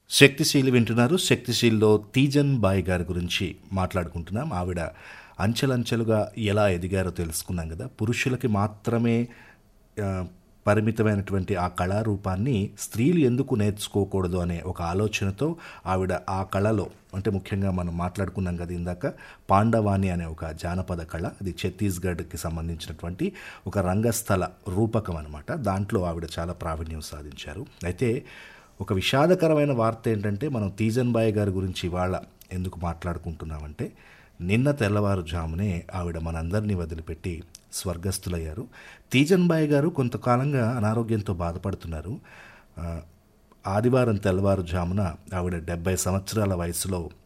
శక్తిశీలి వింటున్నారు శక్తిశీలిలో తీజన్ బాయ్ గారి గురించి మాట్లాడుకుంటున్నాం ఆవిడ అంచెలంచెలుగా ఎలా ఎదిగారో తెలుసుకున్నాం కదా పురుషులకి మాత్రమే ఆ, పరిమితమైనటువంటి ఆ కళారూపాన్ని స్త్రీలు ఎందుకు నేర్చుకోకూడదు అనే ఒక ఆలోచనతో ఆవిడ ఆ కళలో అంటే ముఖ్యంగా మనం మాట్లాడుకున్నాం కదా ఇందాక పాండవాణి అనే ఒక జానపద కళ అది ఛత్తీస్గఢ్కి సంబంధించినటువంటి ఒక రంగస్థల రూపకం అనమాట దాంట్లో ఆవిడ చాలా ప్రావీణ్యం సాధించారు అయితే ఒక విషాదకరమైన వార్త ఏంటంటే మనం తీజన్ బాయ్ గారి గురించి ఇవాళ ఎందుకు మాట్లాడుకుంటున్నామంటే నిన్న తెల్లవారుజామునే ఆవిడ మనందరినీ వదిలిపెట్టి స్వర్గస్థులయ్యారు తీజన్ బాయ్ గారు కొంతకాలంగా అనారోగ్యంతో బాధపడుతున్నారు ఆ, ఆదివారం తెల్లవారుజామున ఆవిడ డెబ్బై సంవత్సరాల వయసులో